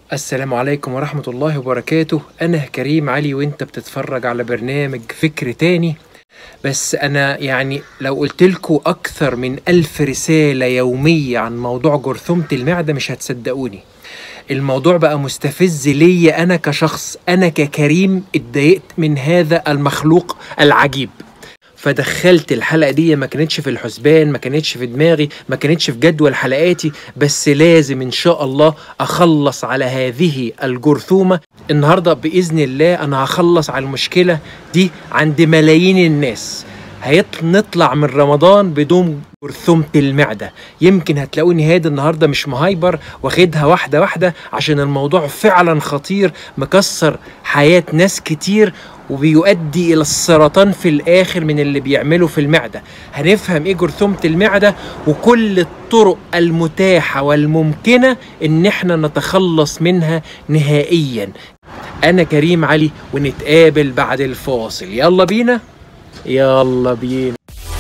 السلام عليكم ورحمة الله وبركاته أنا كريم علي وأنت بتتفرج على برنامج فكر تاني بس أنا يعني لو قلتلكوا أكثر من ألف رسالة يومية عن موضوع جرثومة المعدة مش هتصدقوني الموضوع بقى مستفز ليا أنا كشخص أنا ككريم اتضايقت من هذا المخلوق العجيب فدخلت الحلقه دي ما كانتش في الحسبان ما كانتش في دماغي ما كانتش في جدول حلقاتي بس لازم ان شاء الله اخلص على هذه الجرثومه النهارده باذن الله انا هخلص على المشكله دي عند ملايين الناس هنطلع من رمضان بدون جرثومة المعدة يمكن هتلاقوني هادي النهاردة مش مهايبر واخدها واحدة واحدة عشان الموضوع فعلا خطير مكسر حياة ناس كتير وبيؤدي الى السرطان في الاخر من اللي بيعمله في المعده هنفهم ايه جرثومه المعده وكل الطرق المتاحه والممكنه ان احنا نتخلص منها نهائيا انا كريم علي ونتقابل بعد الفاصل يلا بينا يلا بينا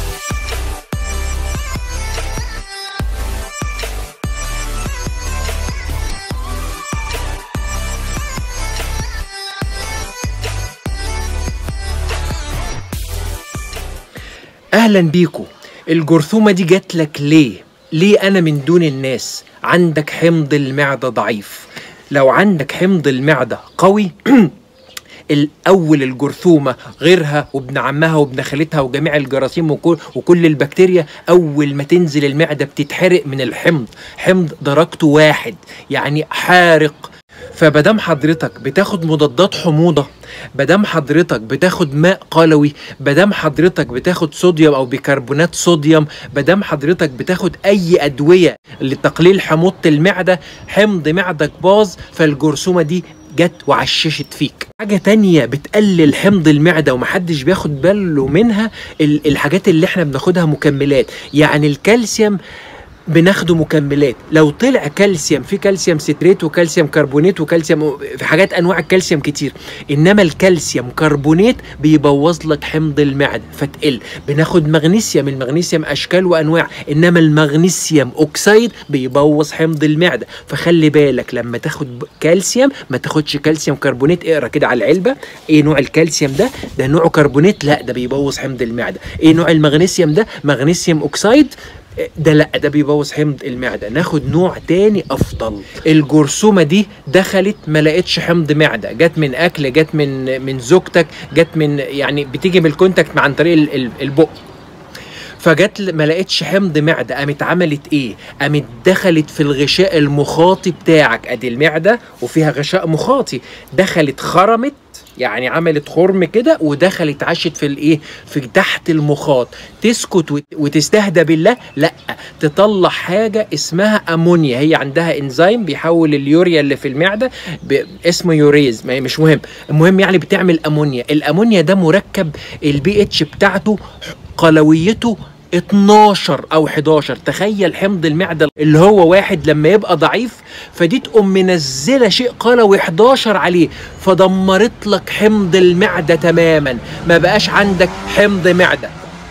اهلا بيكم الجرثومه دي جات لك ليه ليه انا من دون الناس عندك حمض المعده ضعيف لو عندك حمض المعده قوي الاول الجرثومه غيرها وابن عمها وابن خالتها وجميع الجراثيم وكل, وكل البكتيريا اول ما تنزل المعده بتتحرق من الحمض حمض درجته واحد يعني حارق فمادام حضرتك بتاخد مضادات حموضه مادام حضرتك بتاخد ماء قلوي مادام حضرتك بتاخد صوديوم او بيكربونات صوديوم مادام حضرتك بتاخد اي ادويه لتقليل حموضه المعده حمض معدك باظ فالجرثومه دي جت وعششت فيك حاجة تانية بتقلل حمض المعدة ومحدش بياخد باله منها الحاجات اللي احنا بناخدها مكملات يعني الكالسيوم بناخده مكملات لو طلع كالسيوم في كالسيوم ستريت وكالسيوم كربونات وكالسيوم في حاجات انواع الكالسيوم كتير انما الكالسيوم كربونات بيبوظ لك حمض المعده فتقل بناخد مغنيسيوم المغنيسيوم اشكال وانواع انما المغنيسيوم اوكسيد بيبوظ حمض المعده فخلي بالك لما تاخد كالسيوم ما تاخدش كالسيوم كربونات اقرا كده على العلبه ايه نوع الكالسيوم ده ده نوعه كربونات لا ده بيبوظ حمض المعده ايه نوع المغنيسيوم ده مغنيسيوم اوكسيد ده لا ده بيبوظ حمض المعده ناخد نوع تاني افضل الجرثومه دي دخلت ما لقتش حمض معده جت من اكل جت من من زوجتك جت من يعني بتيجي من الكونتاكت عن طريق البق فجت ما لقتش حمض معده قامت عملت ايه قامت دخلت في الغشاء المخاطي بتاعك ادي المعده وفيها غشاء مخاطي دخلت خرمت يعني عملت خرم كده ودخلت عاشت في الايه في تحت المخاط تسكت وتستهدى بالله لا تطلع حاجه اسمها امونيا هي عندها انزيم بيحول اليوريا اللي في المعده اسمه يوريز ما مش مهم المهم يعني بتعمل امونيا الامونيا ده مركب البي اتش بتاعته قلويته 12 او 11 تخيل حمض المعده اللي هو واحد لما يبقى ضعيف فدي تقوم منزله شيء قلوي 11 عليه فدمرت لك حمض المعده تماما ما بقاش عندك حمض معده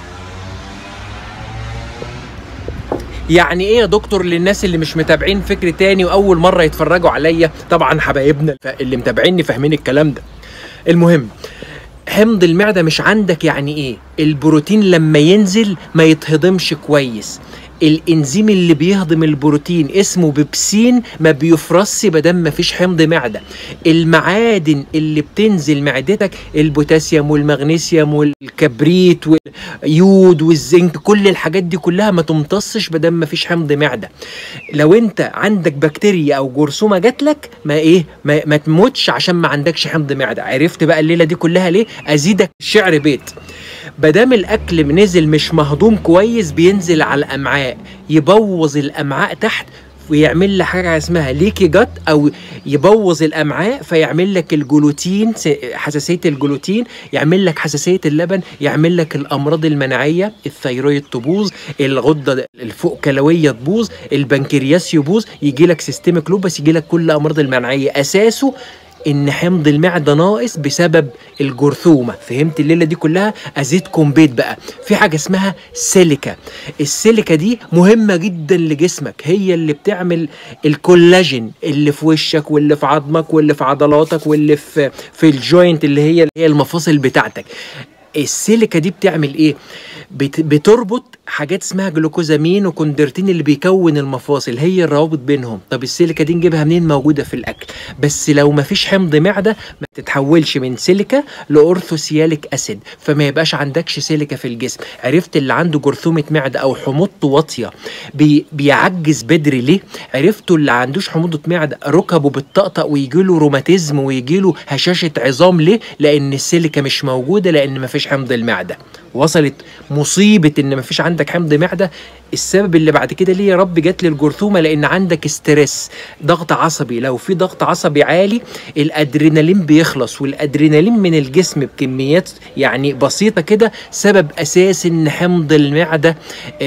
يعني ايه يا دكتور للناس اللي مش متابعين فكر تاني واول مره يتفرجوا عليا طبعا حبايبنا اللي متابعيني فاهمين الكلام ده المهم حمض المعده مش عندك يعني ايه البروتين لما ينزل ما يتهضمش كويس الانزيم اللي بيهضم البروتين اسمه بيبسين ما بيفرزش بدل ما فيش حمض معده المعادن اللي بتنزل معدتك البوتاسيوم والمغنيسيوم والكبريت واليود والزنك كل الحاجات دي كلها ما تمتصش بدل ما فيش حمض معده لو انت عندك بكتيريا او جرثومه جات لك ما ايه ما, ما تموتش عشان ما عندكش حمض معده عرفت بقى الليله دي كلها ليه ازيدك شعر بيت مادام الاكل نزل مش مهضوم كويس بينزل على الامعاء يبوظ الامعاء تحت ويعمل لي حاجه اسمها ليكي جت او يبوظ الامعاء فيعمل لك الجلوتين حساسيه الجلوتين يعمل لك حساسيه اللبن يعمل لك الامراض المناعيه الثيرويد تبوظ الغده الفوق كلويه تبوظ البنكرياس يبوظ يجي لك سيستمك لوبس يجي لك كل الامراض المناعيه اساسه ان حمض المعده ناقص بسبب الجرثومه فهمت الليله دي كلها ازيدكم بيت بقى في حاجه اسمها سيليكا السيليكا دي مهمه جدا لجسمك هي اللي بتعمل الكولاجين اللي في وشك واللي في عظمك واللي في عضلاتك واللي في في الجوينت اللي هي اللي هي المفاصل بتاعتك السيليكا دي بتعمل ايه بت بتربط حاجات اسمها جلوكوزامين وكوندرتين اللي بيكون المفاصل هي الروابط بينهم طب السيليكا دي نجيبها منين موجوده في الاكل بس لو ما فيش حمض معده ما تتحولش من سيليكا لاورثوسياليك اسيد فما يبقاش عندكش سيليكا في الجسم عرفت اللي عنده جرثومه معده او حموضته واطيه بي بيعجز بدري ليه عرفتوا اللي عندوش حموضه معده ركبه بتطقطق ويجي له روماتيزم ويجي له هشاشه عظام ليه لان السيليكا مش موجوده لان ما فيش حمض المعده وصلت مصيبه ان ما فيش عندك حمض معده السبب اللي بعد كده ليه يا رب جات لي الجرثومه لان عندك ستريس ضغط عصبي لو في ضغط عصبي عالي الادرينالين بيخلص والادرينالين من الجسم بكميات يعني بسيطه كده سبب اساسي ان حمض المعده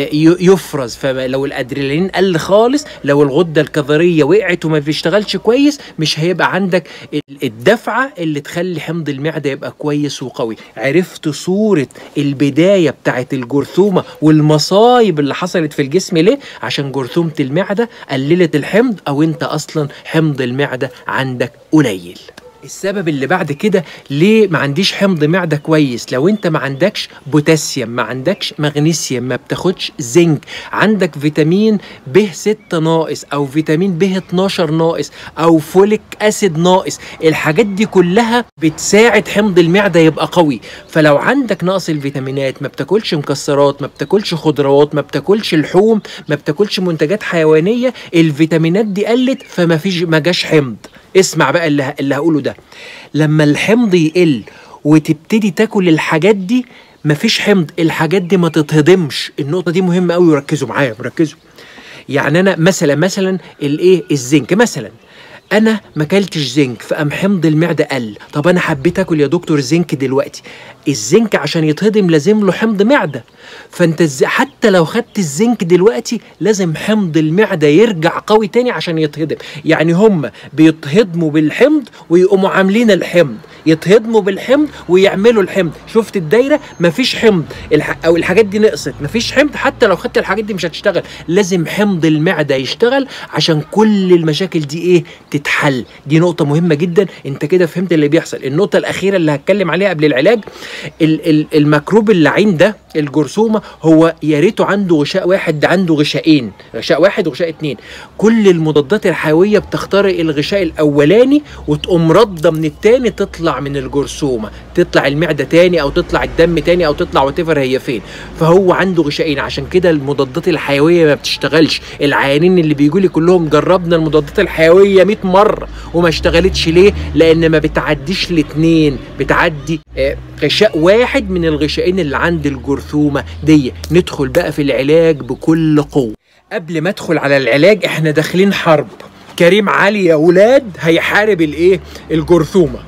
يفرز فلو الادرينالين قل خالص لو الغده الكظريه وقعت وما بيشتغلش كويس مش هيبقى عندك الدفعه اللي تخلي حمض المعده يبقى كويس وقوي عرفت صوره البدايه بتاعت الجرثومه والمصايب اللي حصلت في الجسم ليه عشان جرثومه المعده قللت الحمض او انت اصلا حمض المعده عندك قليل السبب اللي بعد كده ليه ما عنديش حمض معده كويس لو انت ما عندكش بوتاسيوم ما عندكش مغنيسيوم ما بتاخدش زنك عندك فيتامين ب 6 ناقص او فيتامين ب 12 ناقص او فوليك اسيد ناقص الحاجات دي كلها بتساعد حمض المعده يبقى قوي فلو عندك نقص الفيتامينات ما بتاكلش مكسرات ما بتاكلش خضروات ما بتاكلش لحوم ما بتاكلش منتجات حيوانيه الفيتامينات دي قلت فما فيش ما جاش حمض اسمع بقى اللي, اللي هقوله ده لما الحمض يقل وتبتدي تاكل الحاجات دي مفيش حمض الحاجات دي ما تتهضمش النقطه دي مهمه قوي وركزوا معايا ركزوا يعني انا مثلا مثلا الايه الزنك مثلا انا ما اكلتش زنك فقام حمض المعده قل طب انا حبيت اكل يا دكتور زنك دلوقتي الزنك عشان يتهضم لازم له حمض معده فانت الز... حتى لو خدت الزنك دلوقتي لازم حمض المعده يرجع قوي تاني عشان يتهضم يعني هم بيتهضموا بالحمض ويقوموا عاملين الحمض يتهضموا بالحمض ويعملوا الحمض شفت الدايره مفيش حمض الح... او الحاجات دي نقصت مفيش حمض حتى لو خدت الحاجات دي مش هتشتغل لازم حمض المعده يشتغل عشان كل المشاكل دي ايه تتحل دي نقطه مهمه جدا انت كده فهمت اللي بيحصل النقطه الاخيره اللي هتكلم عليها قبل العلاج ال... ال... الميكروب اللعين ده الجرثومه هو يا ريته عنده غشاء واحد ده عنده غشائين غشاء واحد وغشاء اتنين كل المضادات الحيويه بتخترق الغشاء الاولاني وتقوم رده من التاني تطلع من الجرثومه تطلع المعده تاني او تطلع الدم تاني او تطلع وتفر هي فين فهو عنده غشائين عشان كده المضادات الحيويه ما بتشتغلش العيانين اللي بيجوا لي كلهم جربنا المضادات الحيويه 100 مره وما اشتغلتش ليه لان ما بتعديش الاثنين بتعدي غشاء واحد من الغشائين اللي عند الجرثومه دي ندخل بقى في العلاج بكل قوه قبل ما ادخل على العلاج احنا داخلين حرب كريم علي يا ولاد هيحارب الايه الجرثومه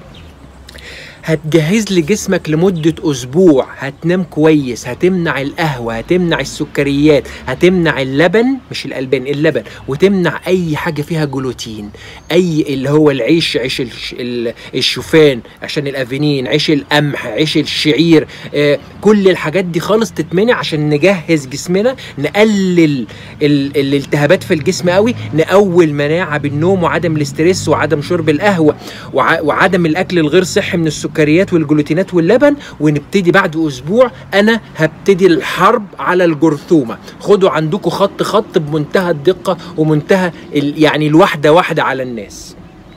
هتجهز لي جسمك لمدة أسبوع هتنام كويس هتمنع القهوة هتمنع السكريات هتمنع اللبن مش الألبان اللبن وتمنع أي حاجة فيها جلوتين أي اللي هو العيش عيش الشوفان عشان الأفينين عيش القمح عيش الشعير آه كل الحاجات دي خالص تتمنع عشان نجهز جسمنا نقلل الالتهابات في الجسم قوي نقوي المناعة بالنوم وعدم الاسترس وعدم شرب القهوة وعدم الأكل الغير صحي من السكر السكريات والجلوتينات واللبن ونبتدي بعد اسبوع انا هبتدي الحرب على الجرثومه خدوا عندكم خط خط بمنتهى الدقه ومنتهى يعني الواحده واحده على الناس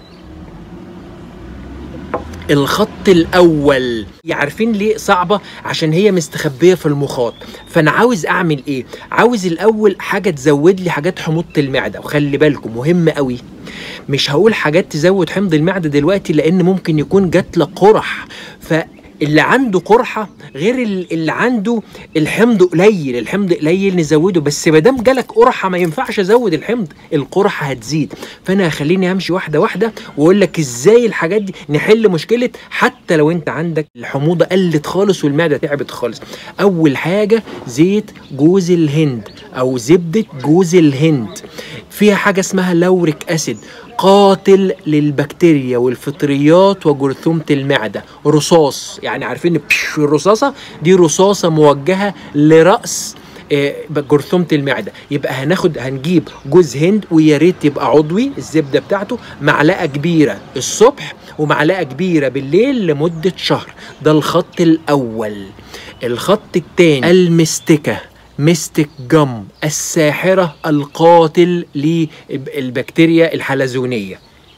الخط الاول عارفين ليه صعبه عشان هي مستخبيه في المخاط فانا عاوز اعمل ايه عاوز الاول حاجه تزود لي حاجات حموضه المعده وخلي بالكم مهم قوي مش هقول حاجات تزود حمض المعده دلوقتي لان ممكن يكون جات لك قرح ف اللي عنده قرحه غير اللي عنده الحمض قليل الحمض قليل نزوده بس ما دام جالك قرحه ما ينفعش ازود الحمض القرحه هتزيد فانا هخليني امشي واحده واحده واقول لك ازاي الحاجات دي نحل مشكله حتى لو انت عندك الحموضه قلت خالص والمعده تعبت خالص اول حاجه زيت جوز الهند او زبده جوز الهند فيها حاجه اسمها لوريك اسيد قاتل للبكتيريا والفطريات وجرثومة المعدة رصاص يعني عارفين بش الرصاصة دي رصاصة موجهة لرأس آه، جرثومة المعدة يبقى هناخد هنجيب جوز هند ويا ريت يبقى عضوي الزبدة بتاعته معلقة كبيرة الصبح ومعلقة كبيرة بالليل لمدة شهر ده الخط الأول الخط الثاني المستكة ميستيك جم الساحرة القاتل للبكتيريا الحلزونية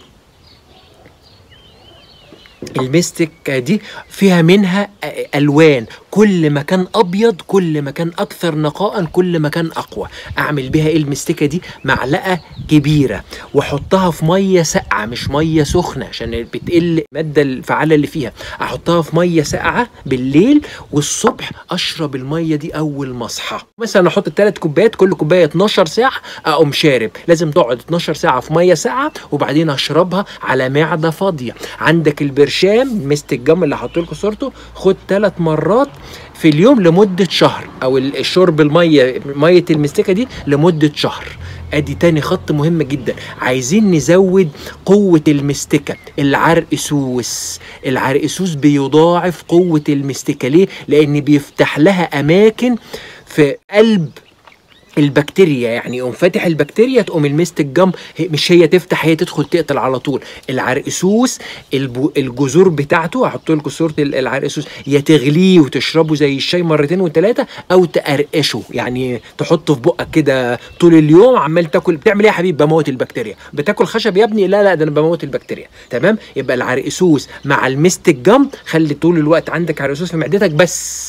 الميستيك دي فيها منها الوان كل ما كان ابيض كل ما كان اكثر نقاء كل ما كان اقوى اعمل بيها ايه المستكه دي معلقه كبيره واحطها في ميه ساقعه مش ميه سخنه عشان بتقل الماده الفعاله اللي فيها احطها في ميه ساقعه بالليل والصبح اشرب الميه دي اول ما اصحى مثلا احط ثلاث كوبايات كل كوبايه 12 ساعه اقوم شارب لازم تقعد 12 ساعه في ميه ساقعه وبعدين اشربها على معده فاضيه عندك البرشام مست الجم اللي هحط لكم صورته خد ثلاث مرات في اليوم لمدة شهر أو الشرب المية مية المستكة دي لمدة شهر ادي تاني خط مهم جدا عايزين نزود قوة المستكة العرقسوس العرقسوس بيضاعف قوة المستكة ليه؟ لأن بيفتح لها أماكن في قلب البكتيريا يعني يقوم فاتح البكتيريا تقوم الميست الجم مش هي تفتح هي تدخل تقتل على طول العرقسوس الجذور بتاعته هحط لكم صوره العرقسوس يا تغليه وتشربه زي الشاي مرتين وثلاثه او تقرقشه يعني تحطه في بقك كده طول اليوم عمال تاكل بتعمل ايه يا حبيبي بموت البكتيريا بتاكل خشب يا ابني لا لا ده انا بموت البكتيريا تمام يبقى العرقسوس مع الميست الجم خلي طول الوقت عندك عرقسوس في معدتك بس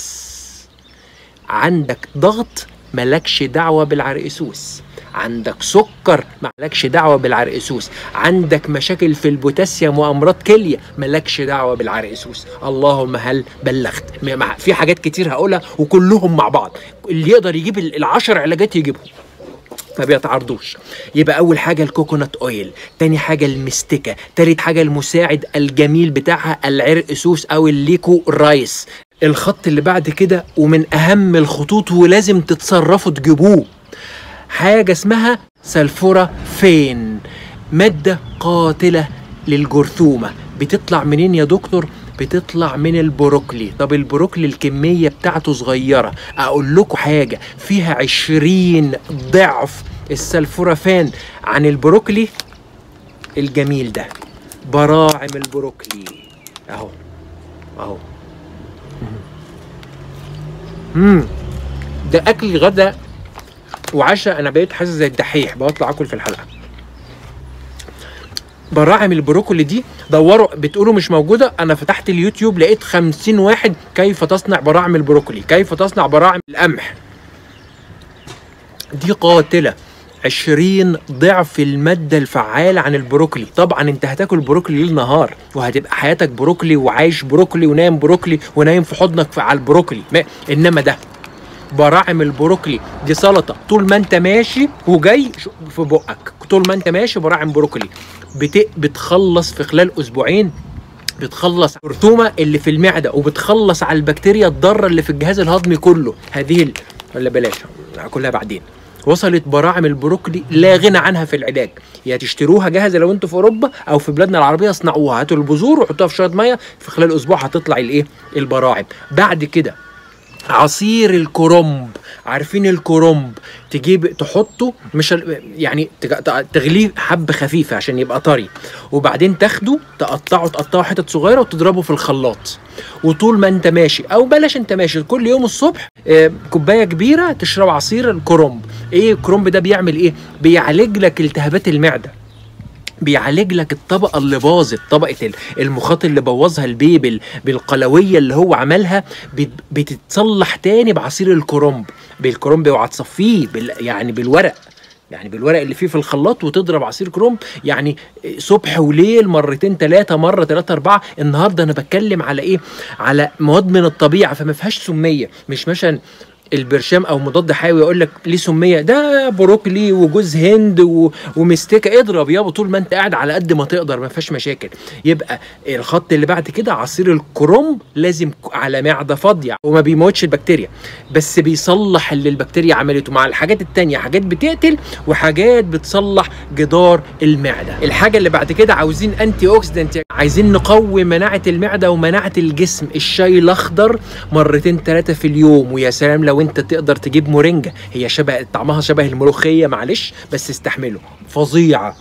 عندك ضغط ملكش دعوة بالعرقسوس عندك سكر مالكش دعوة بالعرقسوس عندك مشاكل في البوتاسيوم وأمراض كلية مالكش دعوة بالعرقسوس اللهم هل بلغت في حاجات كتير هقولها وكلهم مع بعض اللي يقدر يجيب العشر علاجات يجيبهم ما بيتعارضوش يبقى اول حاجه الكوكونات اويل تاني حاجه المستكه تالت حاجه المساعد الجميل بتاعها العرق سوس او الليكو رايس الخط اللي بعد كده ومن اهم الخطوط ولازم تتصرفوا تجيبوه حاجه اسمها سلفورا فين ماده قاتله للجرثومه بتطلع منين يا دكتور بتطلع من البروكلي طب البروكلي الكمية بتاعته صغيرة أقول لكم حاجة فيها عشرين ضعف السلفورافان عن البروكلي الجميل ده براعم البروكلي اهو اهو امم ده اكل غدا وعشاء انا بقيت حاسس زي الدحيح بطلع اكل في الحلقه براعم البروكولي دي دوروا بتقولوا مش موجوده انا فتحت اليوتيوب لقيت خمسين واحد كيف تصنع براعم البروكولي كيف تصنع براعم القمح دي قاتله 20 ضعف المادة الفعالة عن البروكلي طبعا انت هتاكل بروكلي ليل نهار وهتبقى حياتك بروكلي وعايش بروكلي ونايم بروكلي ونايم في حضنك على البروكلي ما انما ده براعم البروكلي دي سلطه طول ما انت ماشي وجاي في بقك طول ما انت ماشي براعم بروكلي بت... بتخلص في خلال اسبوعين بتخلص الرطومه اللي في المعده وبتخلص على البكتيريا الضاره اللي في الجهاز الهضمي كله هذه ال... ولا بلاش كلها بعدين وصلت براعم البروكلي لا غنى عنها في العلاج يا تشتروها جاهزه لو انتوا في اوروبا او في بلادنا العربيه اصنعوها هاتوا البذور وحطوها في شويه ميه في خلال اسبوع هتطلع الايه البراعم بعد كده عصير الكرنب عارفين الكرنب تجيب تحطه مش يعني تغليه حب خفيفه عشان يبقى طري وبعدين تاخده تقطعه تقطعه حتت صغيره وتضربه في الخلاط وطول ما انت ماشي او بلاش انت ماشي كل يوم الصبح آه، كوبايه كبيره تشرب عصير الكرنب ايه الكرنب ده بيعمل ايه بيعالج لك التهابات المعده بيعالج لك الطبقه اللي باظت طبقه المخاط اللي بوظها البيبل بالقلويه اللي هو عملها بتتصلح تاني بعصير الكرنب بالكرنب اوعى تصفيه بال يعني بالورق يعني بالورق اللي فيه في الخلاط وتضرب عصير كرنب يعني صبح وليل مرتين ثلاثة مرة ثلاثة أربعة النهاردة أنا بتكلم على إيه على مواد من الطبيعة فما فيهاش سمية مش مثلا البرشام او مضاد حيوي يقول لك ليه سميه ده بروكلي وجوز هند و... ومستكه اضرب يابا طول ما انت قاعد على قد ما تقدر ما فيهاش مشاكل يبقى الخط اللي بعد كده عصير الكرنب لازم على معده فاضيه وما بيموتش البكتيريا بس بيصلح اللي البكتيريا عملته مع الحاجات التانية حاجات بتقتل وحاجات بتصلح جدار المعده الحاجه اللي بعد كده عاوزين انتي اوكسيدنت عايزين نقوي مناعه المعده ومناعه الجسم الشاي الاخضر مرتين ثلاثه في اليوم ويا سلام لو انت تقدر تجيب مورينجا هي شبه طعمها شبه الملوخيه معلش بس استحمله فظيعه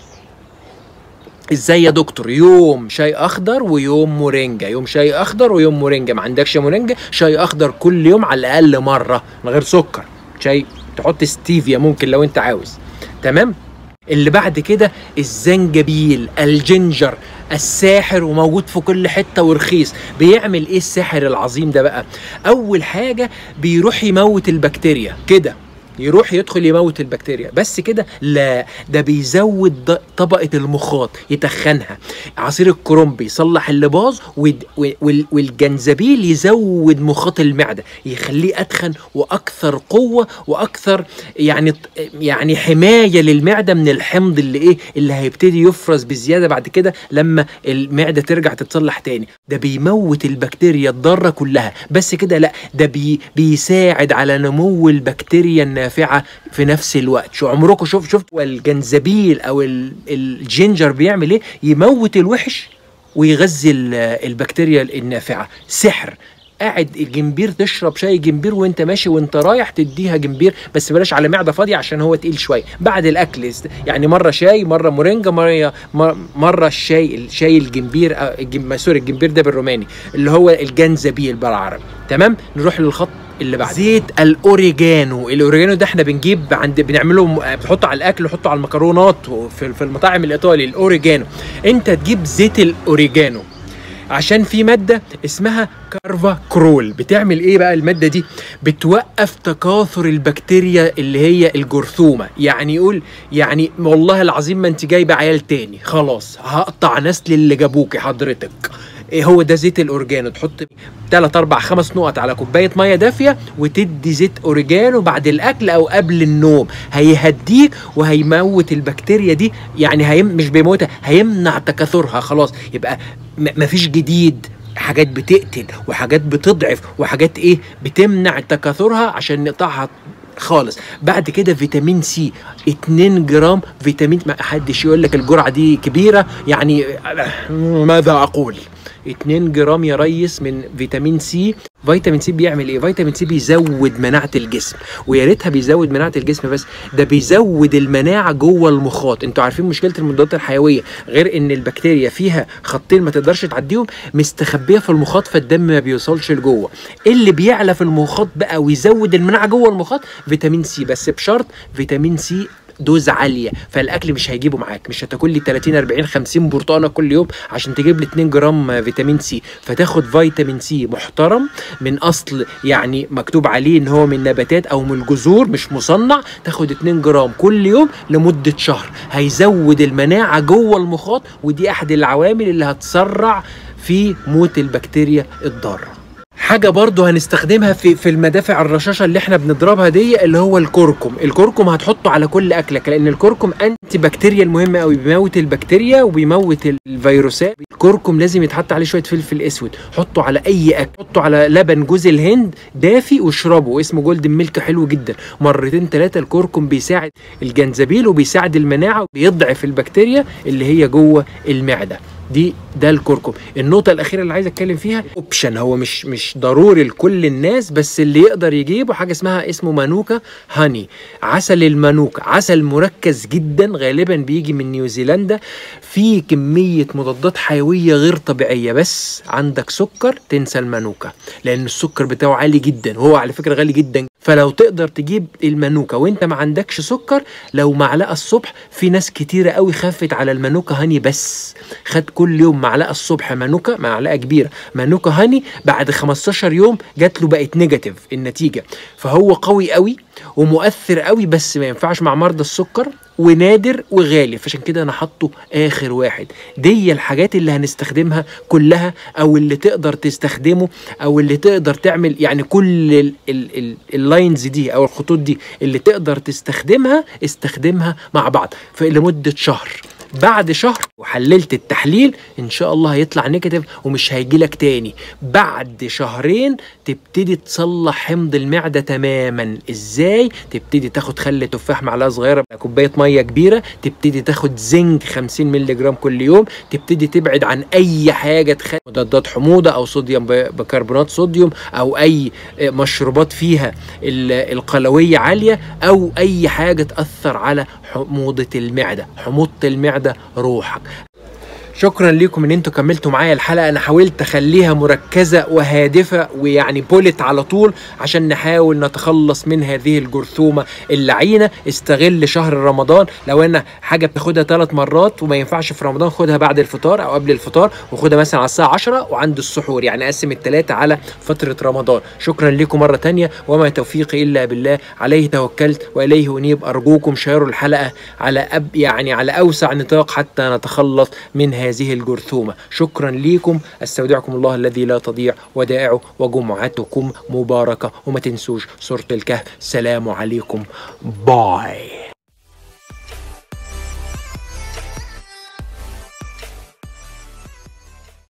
ازاي يا دكتور يوم شاي اخضر ويوم مورينجا يوم شاي اخضر ويوم مورينجا ما عندكش مورينجا شاي اخضر كل يوم على الاقل مره من غير سكر شاي تحط ستيفيا ممكن لو انت عاوز تمام اللي بعد كده الزنجبيل الجنجر الساحر وموجود في كل حته ورخيص بيعمل ايه الساحر العظيم ده بقى اول حاجه بيروح يموت البكتيريا كده يروح يدخل يموت البكتيريا بس كده لا ده بيزود طبقه المخاط يتخنها عصير الكرنب يصلح اللي باظ والجنزبيل يزود مخاط المعده يخليه اتخن واكثر قوه واكثر يعني يعني حمايه للمعده من الحمض اللي ايه اللي هيبتدي يفرز بزياده بعد كده لما المعده ترجع تتصلح تاني ده بيموت البكتيريا الضاره كلها بس كده لا ده بي بيساعد على نمو البكتيريا النافعه في نفس الوقت شو عمركم شوف شفت الجنزبيل او الجينجر بيعمل ايه يموت الوحش ويغذي البكتيريا النافعه سحر قاعد الجمبير تشرب شاي جمبير وانت ماشي وانت رايح تديها جمبير بس بلاش على معده فاضيه عشان هو تقيل شويه بعد الاكل يعني مره شاي مره مورينجا مره مره الشاي الشاي الجمبير سوري الجمبير ده بالروماني اللي هو الجنزبيل بالعربي تمام نروح للخط اللي بعد زيت الاوريجانو الاوريجانو ده احنا بنجيب عند بنعمله بنحطه على الاكل نحطه على المكرونات في في المطاعم الايطالي الاوريجانو انت تجيب زيت الاوريجانو عشان في مادة اسمها كارفا كرول بتعمل ايه بقى المادة دي بتوقف تكاثر البكتيريا اللي هي الجرثومة يعني يقول يعني والله العظيم ما انت جايبة عيال تاني خلاص هقطع نسل اللي جابوكي حضرتك ايه هو ده زيت الاورجانو تحط 3 4 5 نقط على كوبايه ميه دافيه وتدي زيت اورجانو بعد الاكل او قبل النوم هيهديك وهيموت البكتيريا دي يعني هيم مش بيموتها هيمنع تكاثرها خلاص يبقى مفيش جديد حاجات بتقتل وحاجات بتضعف وحاجات ايه بتمنع تكاثرها عشان نقطعها خالص بعد كده فيتامين سي 2 جرام فيتامين ما حدش يقول لك الجرعه دي كبيره يعني ماذا اقول 2 جرام يا ريس من فيتامين سي فيتامين سي بيعمل ايه فيتامين سي بيزود مناعه الجسم ويا ريتها بيزود مناعه الجسم بس ده بيزود المناعه جوه المخاط انتوا عارفين مشكله المضادات الحيويه غير ان البكتيريا فيها خطين ما تقدرش تعديهم مستخبيه في المخاط فالدم ما بيوصلش لجوه اللي بيعلى في المخاط بقى ويزود المناعه جوه المخاط فيتامين سي بس بشرط فيتامين سي دوز عاليه فالاكل مش هيجيبه معاك مش هتاكل لي 30 40 50 برتقانه كل يوم عشان تجيب لي 2 جرام فيتامين سي فتاخد فيتامين سي محترم من اصل يعني مكتوب عليه ان هو من نباتات او من الجذور مش مصنع تاخد 2 جرام كل يوم لمده شهر هيزود المناعه جوه المخاط ودي احد العوامل اللي هتسرع في موت البكتيريا الضاره حاجه برضو هنستخدمها في في المدافع الرشاشه اللي احنا بنضربها دي اللي هو الكركم الكركم هتحطه على كل اكلك لان الكركم انتي بكتيريا مهم قوي بيموت البكتيريا وبيموت الفيروسات الكركم لازم يتحط عليه شويه فلفل اسود حطه على اي اكل حطه على لبن جوز الهند دافي واشربه اسمه جولد ميلك حلو جدا مرتين ثلاثه الكركم بيساعد الجنزبيل وبيساعد المناعه وبيضعف البكتيريا اللي هي جوه المعده دي ده الكركم النقطه الاخيره اللي عايز اتكلم فيها اوبشن هو مش مش ضروري لكل الناس بس اللي يقدر يجيبه حاجه اسمها اسمه مانوكا هاني عسل المانوكا عسل مركز جدا غالبا بيجي من نيوزيلندا فيه كميه مضادات حيويه غير طبيعيه بس عندك سكر تنسى المانوكا لان السكر بتاعه عالي جدا وهو على فكره غالي جدا فلو تقدر تجيب المانوكا وانت ما عندكش سكر لو معلقه الصبح في ناس كتيره قوي خافت على المانوكا هاني بس خد كل يوم معلقه الصبح مانوكا معلقه كبيره مانوكا هاني بعد 15 يوم جات له بقت نيجاتيف النتيجه فهو قوي قوي ومؤثر قوي بس ما ينفعش مع مرضى السكر ونادر وغالي فعشان كده انا حاطه اخر واحد دي الحاجات اللي هنستخدمها كلها او اللي تقدر تستخدمه او اللي تقدر تعمل يعني كل ال- ال- ال- اللاينز دي او الخطوط دي اللي تقدر تستخدمها استخدمها مع بعض فلمده شهر بعد شهر وحللت التحليل ان شاء الله هيطلع نيجاتيف ومش هيجي لك تاني بعد شهرين تبتدي تصلح حمض المعده تماما ازاي تبتدي تاخد خل تفاح معلقه صغيره كوبايه ميه كبيره تبتدي تاخد زنك 50 مللي جرام كل يوم تبتدي تبعد عن اي حاجه تخلي مضادات حموضه او صوديوم ب- بكربونات صوديوم او اي مشروبات فيها ال- القلويه عاليه او اي حاجه تاثر على حموضه المعده حموضه المعده روحك شكرا لكم ان انتوا كملتوا معايا الحلقه انا حاولت اخليها مركزه وهادفه ويعني بولت على طول عشان نحاول نتخلص من هذه الجرثومه اللعينه استغل شهر رمضان لو انا حاجه بتاخدها ثلاث مرات وما ينفعش في رمضان خدها بعد الفطار او قبل الفطار وخدها مثلا على الساعه 10 وعند السحور يعني قسم الثلاثه على فتره رمضان شكرا لكم مره تانية وما توفيقي الا بالله عليه توكلت واليه انيب ارجوكم شيروا الحلقه على أب يعني على اوسع نطاق حتى نتخلص من هذه الجرثومه شكرا لكم استودعكم الله الذي لا تضيع ودائعه وجمعتكم مباركه وما تنسوش سوره الكهف سلام عليكم باي